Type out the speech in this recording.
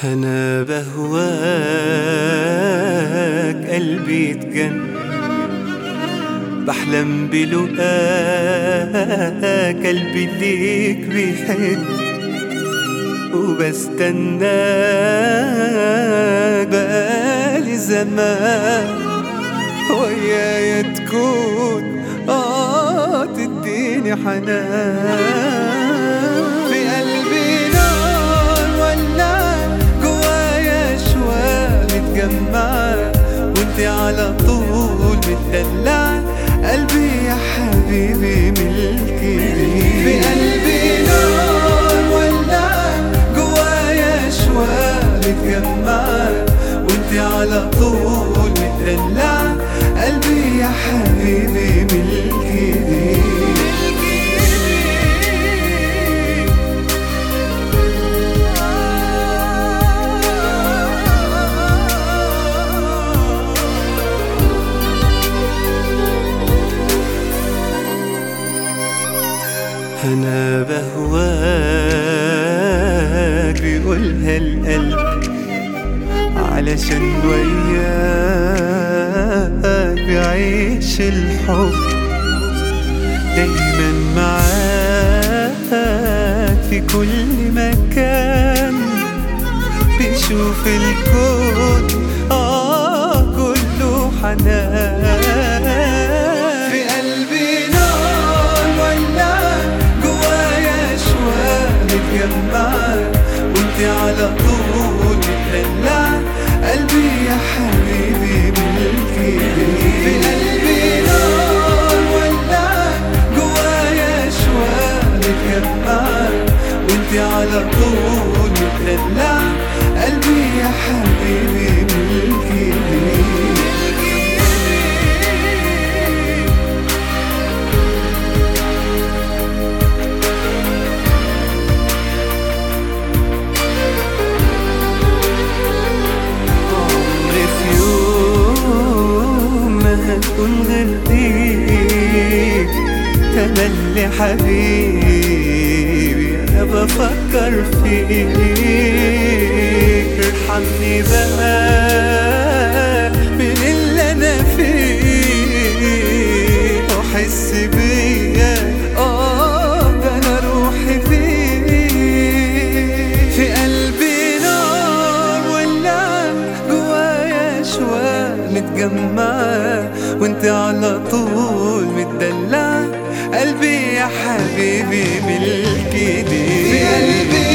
أنا بهواك قلبي يتجن بحلم بلقاك قلبي ليك بيحن وبستناك بقالي زمان ويايا تكون اه تديني حنان في قلبي نار ولع جوايا شوال متجمعة وانت على طول متدلع قلبي يا حبيبي ملكي في قلبي نار ولع جوايا شوال متجمعة وانت على طول متدلع قلبي يا حبيبي ملكي أنا بهواك بيقولها القلب علشان وياك بيعيش الحب دايما معاك في كل مكان بيشوف الكون آه كله حنان في قلبي نار ولع جوايا شوال متجمعة وانت على طول متدلع قلبي يا حبيبي ملكي في قلبي نار ولع جوايا شوال متجمعة وانت على طول متدلع قلبي يا حبيبي ملكي عمري في يوم ما هكون غير تملي حبيبي انا بفكر فيك ارحمني بقى من اللي انا فيه وحس بيا اه ده انا روحي فيك في قلبي نار ولع جوايا شوال متجمعة وانت على طول متدلع قلبي يا حبيبي ملكي دي في قلبي